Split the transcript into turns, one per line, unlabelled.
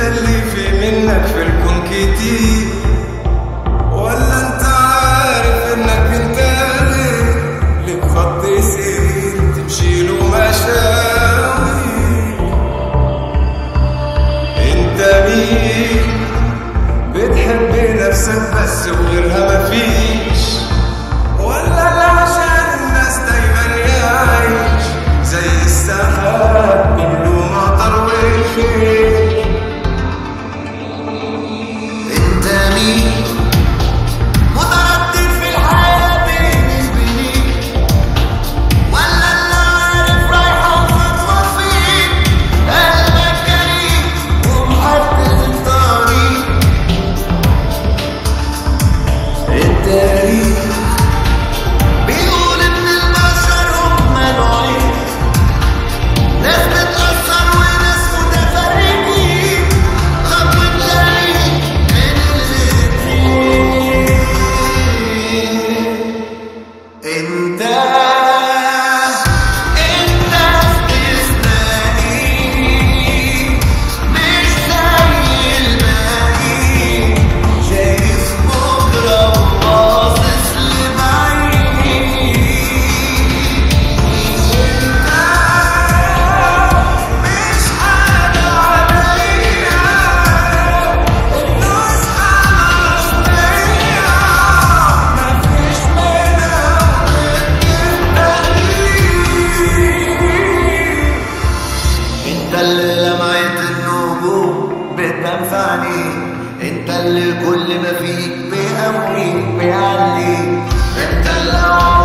اللي في منك في الكون كتير ولا انت عارف انك انت غير لك خط سير تمشي له مشاوي انت مين بتحب نفسك بس وغيرها مفيش ولا لا عشان الناس دايما يعيش زي السحاب كله مطر والخير
انت مين متردد في الحياة بين البنين ولا اللي عارف رايحة وخطوة فين قلبك جريء ومحدد الطريق انت مين بيقول ان البشر هم نوعين ناس بتأثر وناس متفرقين خطوة جريء بين الاتنين انت انت استثنائي مش زي الباقي شايف بكرة وباصص لبعيد مش حاجة عادية النسخة الأصلية مفيش منها انت اللي لمعت النجوم بتنفعني انت اللي كل ما فيك بيقويك بيعليك انت اللي